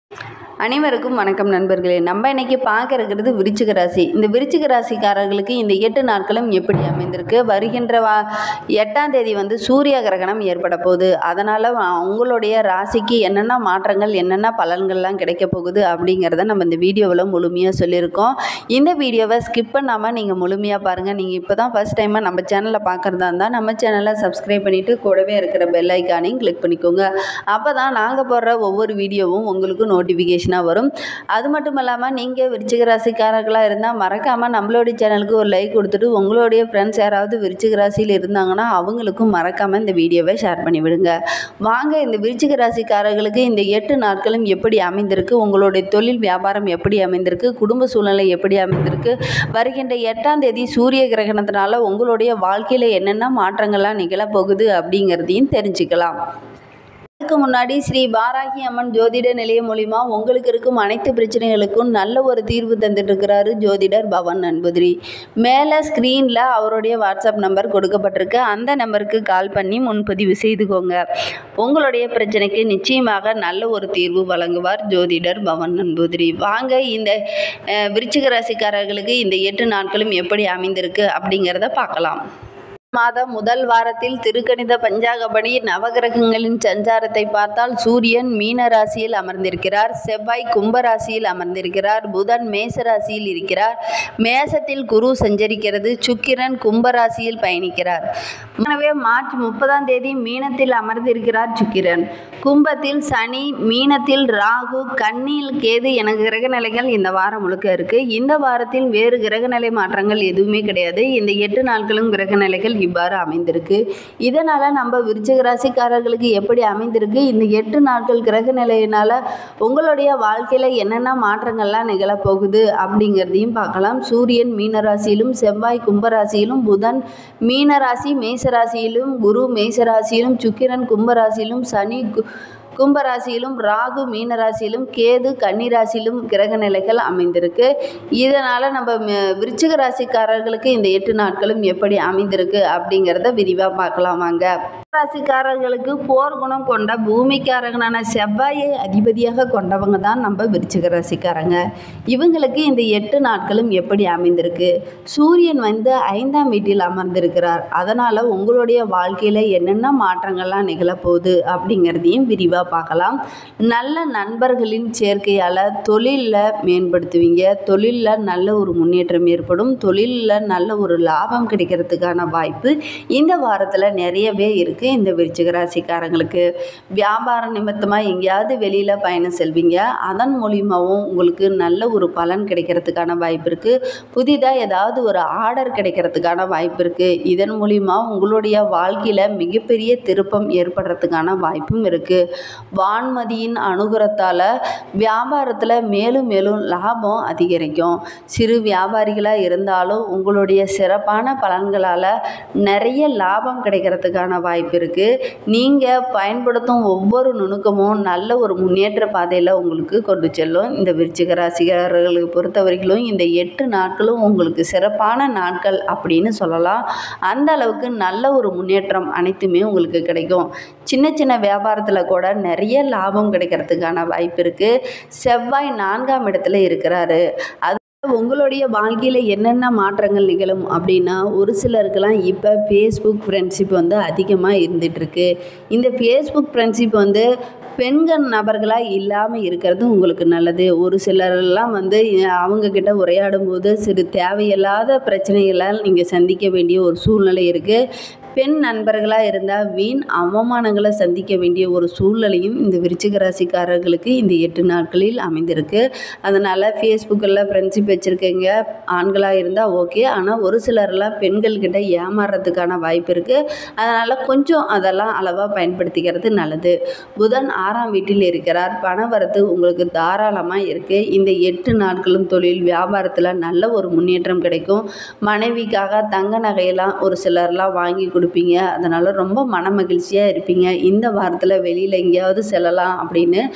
அனைவருக்கும் வணக்கம் நண்பர்களே நம்ம இன்னைக்கு பார்க்க இருக்கிறது விருச்சிக ராசி இந்த விருச்சிக ராசிக்காரர்களுக்கு இந்த எட்டு நாட்களும் எப்படி அமைந்திருக்கு வருகின்ற வா எட்டாம் தேதி வந்து சூரிய கிரகணம் ஏற்பட போகுது அதனால் உங்களுடைய ராசிக்கு என்னென்ன மாற்றங்கள் என்னென்ன பலன்கள்லாம் கிடைக்க போகுது அப்படிங்கிறத நம்ம இந்த வீடியோவில் முழுமையாக சொல்லியிருக்கோம் இந்த வீடியோவை ஸ்கிப் பண்ணாமல் நீங்கள் முழுமையாக பாருங்கள் நீங்கள் இப்போ தான் ஃபஸ்ட் டைமாக நம்ம சேனலை பார்க்குறதா இருந்தால் நம்ம சேனலை சப்ஸ்கிரைப் பண்ணிவிட்டு கூடவே இருக்கிற பெல் ஐக்கானையும் கிளிக் பண்ணிக்கோங்க அப்போ தான் நாங்கள் போடுற ஒவ்வொரு வீடியோவும் உங்களுக்கு நோட்டிஃபிகேஷனாக வரும் அது மட்டும் இல்லாமல் நீங்கள் விருச்சிக ராசிக்காரர்களாக இருந்தால் மறக்காமல் நம்மளுடைய சேனலுக்கு ஒரு லைக் கொடுத்துட்டு உங்களுடைய ஃப்ரெண்ட்ஸ் யாராவது விருச்சிக ராசியில் இருந்தாங்கன்னா அவங்களுக்கும் மறக்காமல் இந்த வீடியோவை ஷேர் பண்ணி விடுங்க வாங்க இந்த விருச்சிக ராசிக்காரர்களுக்கு இந்த எட்டு நாட்களும் எப்படி அமைந்திருக்கு உங்களுடைய தொழில் வியாபாரம் எப்படி அமைந்திருக்கு குடும்ப சூழ்நிலை எப்படி அமைந்திருக்கு வருகின்ற எட்டாம் தேதி சூரிய கிரகணத்தினால உங்களுடைய வாழ்க்கையில் என்னென்ன மாற்றங்கள்லாம் நிகழப்போகுது அப்படிங்கிறதையும் தெரிஞ்சுக்கலாம் அதுக்கு முன்னாடி ஸ்ரீ பாராகி அம்மன் ஜோதிட நிலையம் மூலிமா உங்களுக்கு இருக்கும் அனைத்து பிரச்சனைகளுக்கும் நல்ல ஒரு தீர்வு தந்துட்டு இருக்கிறாரு ஜோதிடர் பவன் நண்புதிரி மேலே ஸ்க்ரீனில் அவருடைய வாட்ஸ்அப் நம்பர் கொடுக்கப்பட்டிருக்கு அந்த நம்பருக்கு கால் பண்ணி முன்பதிவு செய்துக்கோங்க உங்களுடைய பிரச்சனைக்கு நிச்சயமாக நல்ல ஒரு தீர்வு வழங்குவார் ஜோதிடர் பவன் நண்புதிரி வாங்க இந்த அஹ், விருச்சிக ராசிக்காரர்களுக்கு இந்த எட்டு நாட்களும் எப்படி அமைந்திருக்கு அப்படிங்கிறத பார்க்கலாம் மாதம் முதல் வாரத்தில் திருக்கணித பஞ்சாங்கப்படி நவகிரகங்களின் சஞ்சாரத்தை பார்த்தால் சூரியன் மீன ராசியில் அமர்ந்திருக்கிறார் செவ்வாய் கும்ப ராசியில் அமர்ந்திருக்கிறார் புதன் மேச ராசியில் இருக்கிறார் மேசத்தில் குரு சஞ்சரிக்கிறது சுக்கிரன் கும்ப ராசியில் பயணிக்கிறார் எனவே மார்ச் முப்பதாம் தேதி மீனத்தில் அமர்ந்திருக்கிறார் சுக்கிரன் கும்பத்தில் சனி மீனத்தில் ராகு கன்னியில் கேது என கிரகநிலைகள் இந்த வாரம் முழுக்க இருக்கு இந்த வாரத்தில் வேறு கிரகநிலை மாற்றங்கள் எதுவுமே கிடையாது இந்த எட்டு நாட்களும் கிரகநிலைகள் இவ்வாறு அமைந்திருக்கு இதனால் நம்ம விருச்சிக ராசிக்காரர்களுக்கு எப்படி அமைந்திருக்கு இந்த எட்டு நாட்கள் கிரக நிலையினால் உங்களுடைய வாழ்க்கையில் என்னென்ன மாற்றங்கள்லாம் நிகழப்போகுது அப்படிங்கிறதையும் பார்க்கலாம் சூரியன் மீனராசியிலும் செவ்வாய் கும்பராசியிலும் புதன் மீனராசி மேசராசியிலும் குரு மேசராசியிலும் சுக்கிரன் கும்பராசியிலும் சனி கு- கும்பராசியிலும் ராகு மீனராசியிலும் கேது கன்னிராசியிலும் கிரக நிலைகள் அமைந்திருக்கு இதனால் நம்ம ம- விருச்சிக ராசிக்காரர்களுக்கு இந்த எட்டு நாட்களும் எப்படி அமைந்திருக்கு அப்படிங்கிறத விரிவாக பார்க்கலாம் வாங்க ராசிக்காரர்களுக்கு போர் குணம் கொண்ட பூமிக்காரகனான செவ்வாயை அதிபதியாக கொண்டவங்க தான் நம்ம விருச்சிக ராசிக்காரங்க இவங்களுக்கு இந்த எட்டு நாட்களும் எப்படி அமைந்திருக்கு சூரியன் வந்து ஐந்தாம் வீட்டில் அமர்ந்திருக்கிறார் அதனால் உங்களுடைய வாழ்க்கையில் என்னென்ன மாற்றங்கள்லாம் நிகழப்போகுது அப்படிங்கிறதையும் விரிவாக பார்க்கலாம் நல்ல நண்பர்களின் சேர்க்கையால் தொழிலில் மேம்படுத்துவீங்க தொழிலில் நல்ல ஒரு முன்னேற்றம் ஏற்படும் தொழிலில் நல்ல ஒரு லாபம் கிடைக்கிறதுக்கான வாய்ப்பு இந்த வாரத்தில் நிறையவே இருக்குது இந்த விருச்சிக ராசிக்காரங்களுக்கு வியாபார நிமித்தமாக எங்கேயாவது வெளியில் பயணம் செல்வீங்க அதன் மூலியமாகவும் உங்களுக்கு நல்ல ஒரு பலன் கிடைக்கிறதுக்கான வாய்ப்பு இருக்குது புதிதாக ஏதாவது ஒரு ஆர்டர் கிடைக்கிறதுக்கான வாய்ப்பு இருக்குது இதன் மூலிமா உங்களுடைய வாழ்க்கையில் மிகப்பெரிய திருப்பம் ஏற்படுறதுக்கான வாய்ப்பும் இருக்குது வான்மதியின் அனுகிரகத்தால் வியாபாரத்தில் மேலும் மேலும் லாபம் அதிகரிக்கும் சிறு வியாபாரிகளாக இருந்தாலும் உங்களுடைய சிறப்பான பலன்களால் நிறைய லாபம் கிடைக்கிறதுக்கான வாய்ப்பு இருக்குது நீங்கள் பயன்படுத்தும் ஒவ்வொரு நுணுக்கமும் நல்ல ஒரு முன்னேற்ற பாதையில் உங்களுக்கு கொண்டு செல்லும் இந்த விருச்சிக ராசிக்காரர்களுக்கு பொறுத்தவரையிலும் இந்த எட்டு நாட்களும் உங்களுக்கு சிறப்பான நாட்கள் அப்படின்னு சொல்லலாம் அந்த அளவுக்கு நல்ல ஒரு முன்னேற்றம் அனைத்துமே உங்களுக்கு கிடைக்கும் சின்ன சின்ன வியாபாரத்தில் கூட நிறைய லாபம் கிடைக்கிறதுக்கான வாய்ப்பு இருக்குது செவ்வாய் நான்காம் இடத்துல இருக்கிறாரு அது உங்களுடைய வாழ்க்கையில் என்னென்ன மாற்றங்கள் நிகழும் அப்படின்னா ஒரு சிலருக்கெல்லாம் இப்போ ஃபேஸ்புக் ஃப்ரெண்ட்ஷிப் வந்து அதிகமாக இருந்துகிட்ருக்கு இந்த ஃபேஸ்புக் ஃப்ரெண்ட்ஷிப் வந்து பெண்கள் நபர்களாக இல்லாமல் இருக்கிறது உங்களுக்கு நல்லது ஒரு சிலரெல்லாம் வந்து அவங்கக்கிட்ட உரையாடும் போது சிறு தேவையில்லாத பிரச்சனைகளால் நீங்கள் சந்திக்க வேண்டிய ஒரு சூழ்நிலை இருக்குது பெண் நண்பர்களாக இருந்தால் வீண் அவமானங்களை சந்திக்க வேண்டிய ஒரு சூழ்நிலையும் இந்த விருச்சிக ராசிக்காரர்களுக்கு இந்த எட்டு நாட்களில் அமைந்திருக்கு அதனால் ஃபேஸ்புக்கில் ஃப்ரெண்ட்ஷிப் வச்சுருக்கீங்க ஆண்களாக இருந்தால் ஓகே ஆனால் ஒரு சிலர்லாம் பெண்கள்கிட்ட ஏமாறுறதுக்கான வாய்ப்பு இருக்குது அதனால் கொஞ்சம் அதெல்லாம் அளவாக பயன்படுத்திக்கிறது நல்லது புதன் ஆறாம் வீட்டில் இருக்கிறார் பணவரத்து உங்களுக்கு தாராளமாக இருக்குது இந்த எட்டு நாட்களும் தொழில் வியாபாரத்தில் நல்ல ஒரு முன்னேற்றம் கிடைக்கும் மனைவிக்காக தங்க நகையெல்லாம் ஒரு சிலர்லாம் வாங்கி கொடுப்பீங்க அதனால் ரொம்ப மன மகிழ்ச்சியாக இருப்பீங்க இந்த வாரத்தில் வெளியில் எங்கேயாவது செல்லலாம் அப்படின்னு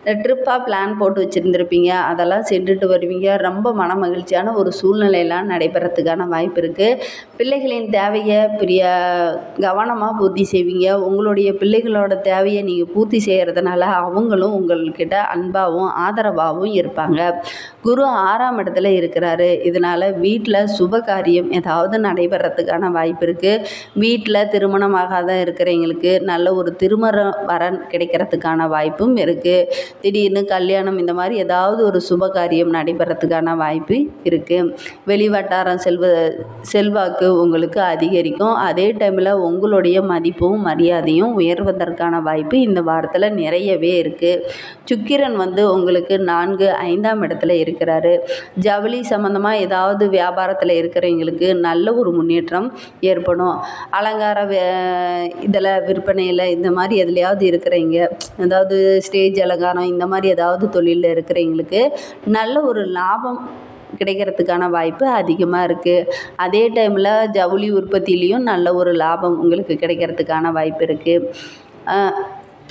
ட்ரிப்பாக பிளான் போட்டு வச்சுருந்துருப்பீங்க அதெல்லாம் சென்றுட்டு வருவீங்க ரொம்ப மன மகிழ்ச்சியான ஒரு சூழ்நிலையெல்லாம் நடைபெறத்துக்கான வாய்ப்பு இருக்குது பிள்ளைகளின் தேவையை பெரிய கவனமாக பூர்த்தி செய்வீங்க உங்களுடைய பிள்ளைகளோட தேவையை நீங்கள் பூர்த்தி செய்கிறதுனால அவங்களும் உங்கள்கிட்ட அன்பாகவும் ஆதரவாகவும் இருப்பாங்க குரு ஆறாம் இடத்துல இருக்கிறாரு இதனால் வீட்டில் சுப காரியம் ஏதாவது நடைபெறத்துக்கான வாய்ப்பு இருக்குது வீட்டில் திருமணமாகாத இருக்கிறவங்களுக்கு நல்ல ஒரு திருமண வரன் கிடைக்கிறதுக்கான வாய்ப்பும் இருக்குது திடீர்னு கல்யாணம் இந்த மாதிரி ஏதாவது ஒரு சுப காரியம் நடைபெறத்துக்கான வாய்ப்பு இருக்குது வெளி வட்டாரம் செல்வ செல்வாக்கு உங்களுக்கு அதிகரிக்கும் அதே டைமில் உங்களுடைய மதிப்பும் மரியாதையும் உயர்வதற்கான வாய்ப்பு இந்த வாரத்தில் நிறையவே இருக்குது சுக்கிரன் வந்து உங்களுக்கு நான்கு ஐந்தாம் இடத்துல இருக்கிறாரு ஜவுளி சம்மந்தமாக ஏதாவது வியாபாரத்தில் இருக்கிறவங்களுக்கு நல்ல ஒரு முன்னேற்றம் ஏற்படும் அலங்கார வே இதில் விற்பனையில் இந்த மாதிரி எதுலையாவது இருக்கிறவங்க அதாவது ஸ்டேஜ் அலங்காரம் இந்த மாதிரி ஏதாவது தொழிலில் இருக்கிறவங்களுக்கு நல்ல ஒரு லாபம் கிடைக்கிறதுக்கான வாய்ப்பு அதிகமாக இருக்குது அதே டைமில் ஜவுளி உற்பத்திலையும் நல்ல ஒரு லாபம் உங்களுக்கு கிடைக்கிறதுக்கான வாய்ப்பு இருக்குது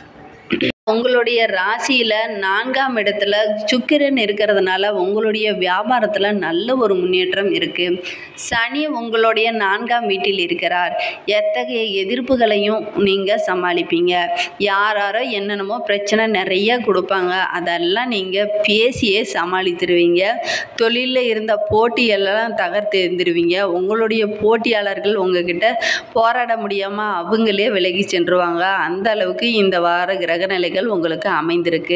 உங்களுடைய ராசியில் நான்காம் இடத்துல சுக்கிரன் இருக்கிறதுனால உங்களுடைய வியாபாரத்தில் நல்ல ஒரு முன்னேற்றம் இருக்குது சனி உங்களுடைய நான்காம் வீட்டில் இருக்கிறார் எத்தகைய எதிர்ப்புகளையும் நீங்கள் சமாளிப்பீங்க யார் யாரோ என்னென்னமோ பிரச்சனை நிறைய கொடுப்பாங்க அதெல்லாம் நீங்கள் பேசியே சமாளித்துருவீங்க தொழிலில் இருந்த போட்டியெல்லாம் தகர்த்து எறிந்துருவீங்க உங்களுடைய போட்டியாளர்கள் உங்ககிட்ட போராட முடியாமல் அவங்களே விலகி சென்றுவாங்க அந்த அளவுக்கு இந்த வார கிரகநிலைகள் உங்களுக்கு அமைந்திருக்கு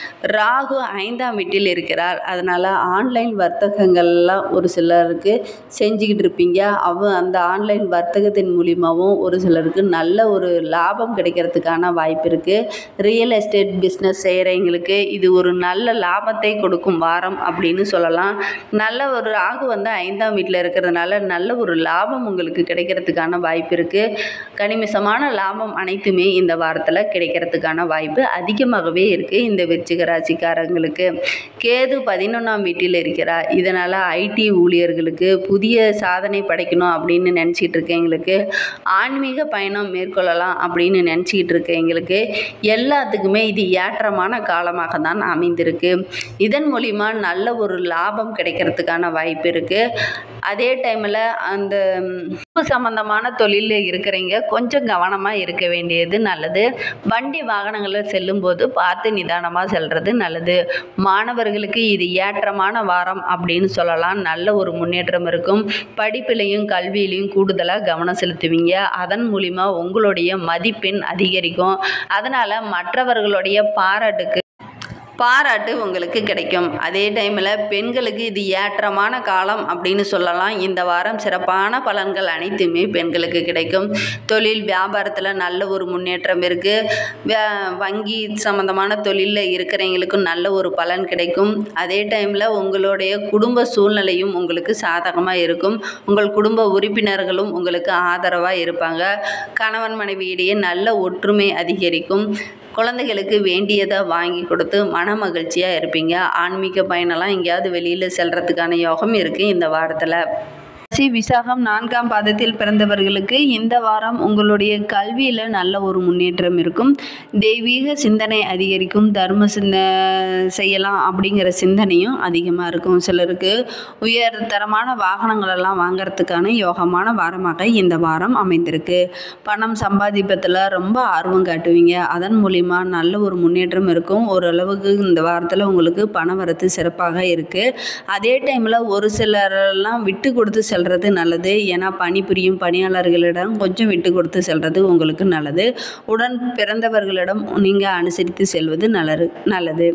ராகு ஐந்தாம் வீட்டில் இருக்கிறார் அதனால் ஆன்லைன் வர்த்தகங்கள்லாம் ஒரு சிலருக்கு செஞ்சுக்கிட்டு இருப்பீங்க அவ அந்த ஆன்லைன் வர்த்தகத்தின் மூலிமாவும் ஒரு சிலருக்கு நல்ல ஒரு லாபம் கிடைக்கிறதுக்கான வாய்ப்பு இருக்குது ரியல் எஸ்டேட் பிஸ்னஸ் செய்கிறவங்களுக்கு இது ஒரு நல்ல லாபத்தை கொடுக்கும் வாரம் அப்படின்னு சொல்லலாம் நல்ல ஒரு ராகு வந்து ஐந்தாம் வீட்டில் இருக்கிறதுனால நல்ல ஒரு லாபம் உங்களுக்கு கிடைக்கிறதுக்கான வாய்ப்பு இருக்குது கணிமிசமான லாபம் அனைத்துமே இந்த வாரத்தில் கிடைக்கிறதுக்கான வாய்ப்பு அதிகமாகவே இருக்குது இந்த விருச்சிக ராசிக்காரங்களுக்கு கேது பதினொன்றாம் வீட்டில் இருக்கிறார் இதனால் ஐடி ஊழியர்களுக்கு புதிய சாதனை படைக்கணும் அப்படின்னு நினச்சிட்டு இருக்கவங்களுக்கு ஆன்மீக பயணம் மேற்கொள்ளலாம் அப்படின்னு நினச்சிக்கிட்டு இருக்கவங்களுக்கு எல்லாத்துக்குமே இது ஏற்றமான காலமாக தான் அமைந்திருக்கு இதன் மூலிமா நல்ல ஒரு லாபம் கிடைக்கிறதுக்கான வாய்ப்பு இருக்குது அதே டைமில் அந்த உப்பு சம்மந்தமான தொழிலில் இருக்கிறவங்க கொஞ்சம் கவனமாக இருக்க வேண்டியது நல்லது வண்டி வாகனங்களில் செல்லும்போது பார்த்து நிதானமாக செல்வது நல்லது மாணவர்களுக்கு இது ஏற்றமான வாரம் அப்படின்னு சொல்லலாம் நல்ல ஒரு முன்னேற்றம் இருக்கும் படிப்பிலையும் கல்வியிலையும் கூடுதலாக கவனம் செலுத்துவீங்க அதன் மூலிமா உங்களுடைய மதிப்பெண் அதிகரிக்கும் அதனால் மற்றவர்களுடைய பாராட்டுக்கு பாராட்டு உங்களுக்கு கிடைக்கும் அதே டைமில் பெண்களுக்கு இது ஏற்றமான காலம் அப்படின்னு சொல்லலாம் இந்த வாரம் சிறப்பான பலன்கள் அனைத்துமே பெண்களுக்கு கிடைக்கும் தொழில் வியாபாரத்தில் நல்ல ஒரு முன்னேற்றம் இருக்குது வங்கி சம்மந்தமான தொழிலில் இருக்கிறவங்களுக்கும் நல்ல ஒரு பலன் கிடைக்கும் அதே டைமில் உங்களுடைய குடும்ப சூழ்நிலையும் உங்களுக்கு சாதகமாக இருக்கும் உங்கள் குடும்ப உறுப்பினர்களும் உங்களுக்கு ஆதரவாக இருப்பாங்க கணவன் மனைவியிடையே நல்ல ஒற்றுமை அதிகரிக்கும் குழந்தைகளுக்கு வேண்டியதை வாங்கி கொடுத்து மன மகிழ்ச்சியாக இருப்பீங்க ஆன்மீக பயணம்லாம் எங்கேயாவது வெளியில் செல்கிறதுக்கான யோகம் இருக்குது இந்த வாரத்தில் ராசி விசாகம் நான்காம் பாதத்தில் பிறந்தவர்களுக்கு இந்த வாரம் உங்களுடைய கல்வியில் நல்ல ஒரு முன்னேற்றம் இருக்கும் தெய்வீக சிந்தனை அதிகரிக்கும் தர்ம சிந்த செய்யலாம் அப்படிங்கிற சிந்தனையும் அதிகமாக இருக்கும் சிலருக்கு உயர் தரமான வாகனங்களெல்லாம் வாங்கிறதுக்கான யோகமான வாரமாக இந்த வாரம் அமைந்திருக்கு பணம் சம்பாதிப்பதில் ரொம்ப ஆர்வம் காட்டுவீங்க அதன் மூலிமா நல்ல ஒரு முன்னேற்றம் இருக்கும் ஓரளவுக்கு இந்த வாரத்தில் உங்களுக்கு பண வரத்து சிறப்பாக இருக்குது அதே டைமில் ஒரு சிலரெல்லாம் விட்டு கொடுத்து செல்வது நல்லது ஏன்னா பணிபுரியும் பணியாளர்களிடம் கொஞ்சம் விட்டு கொடுத்து செல்வது உங்களுக்கு நல்லது உடன் பிறந்தவர்களிடம் நீங்கள் அனுசரித்து செல்வது நல்லது நல்லது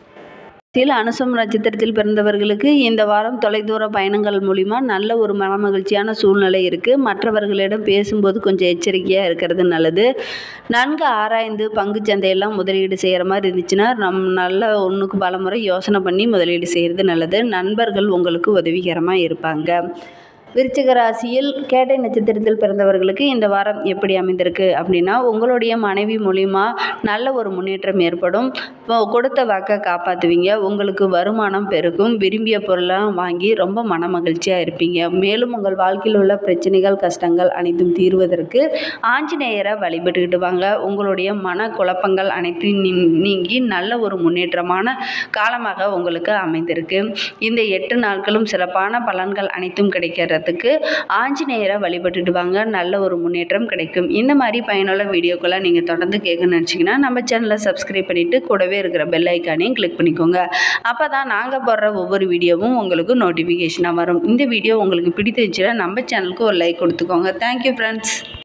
சில அனுசம் நட்சத்திரத்தில் பிறந்தவர்களுக்கு இந்த வாரம் தொலைதூர பயணங்கள் மூலிமா நல்ல ஒரு மனமகிழ்ச்சியான சூழ்நிலை இருக்குது மற்றவர்களிடம் பேசும்போது கொஞ்சம் எச்சரிக்கையாக இருக்கிறது நல்லது நன்கு ஆராய்ந்து பங்கு சந்தையெல்லாம் முதலீடு செய்கிற மாதிரி இருந்துச்சுன்னா நம் நல்ல ஒன்றுக்கு பலமுறை யோசனை பண்ணி முதலீடு செய்கிறது நல்லது நண்பர்கள் உங்களுக்கு உதவிகரமாக இருப்பாங்க விருச்சிக ராசியில் கேட்டை நட்சத்திரத்தில் பிறந்தவர்களுக்கு இந்த வாரம் எப்படி அமைந்திருக்கு அப்படின்னா உங்களுடைய மனைவி மூலிமா நல்ல ஒரு முன்னேற்றம் ஏற்படும் இப்போ கொடுத்த வாக்கை காப்பாற்றுவீங்க உங்களுக்கு வருமானம் பெருகும் விரும்பிய பொருளாக வாங்கி ரொம்ப மன மகிழ்ச்சியாக இருப்பீங்க மேலும் உங்கள் வாழ்க்கையில் உள்ள பிரச்சனைகள் கஷ்டங்கள் அனைத்தும் தீர்வதற்கு ஆஞ்சநேயரை வழிபட்டுக்கிட்டு வாங்க உங்களுடைய மன குழப்பங்கள் அனைத்தையும் நீ- நீங்கி நல்ல ஒரு முன்னேற்றமான காலமாக உங்களுக்கு அமைந்திருக்கு இந்த எட்டு நாட்களும் சிறப்பான பலன்கள் அனைத்தும் கிடைக்கிறதுக்கு ஆஞ்சநேயரை வழிபட்டுட்டு வாங்க நல்ல ஒரு முன்னேற்றம் கிடைக்கும் இந்த மாதிரி பயனுள்ள வீடியோக்களை நீங்கள் தொடர்ந்து கேட்கணும்னு நினச்சிங்கன்னா நம்ம சேனலை சப்ஸ்கிரைப் பண்ணிவிட்டு கூடவே இருக்கிற பெல் ஐக்கானையும் கிளிக் பண்ணிக்கோங்க அப்போ தான் நாங்கள் போடுற ஒவ்வொரு வீடியோவும் உங்களுக்கு நோட்டிஃபிகேஷனாக வரும் இந்த வீடியோ உங்களுக்கு பிடித்திருந்துச்சுன்னா நம்ம சேனலுக்கு ஒரு லைக் கொடுத்துக்கோங்க தேங்க்யூ ஃப்ரெண்ட்ஸ்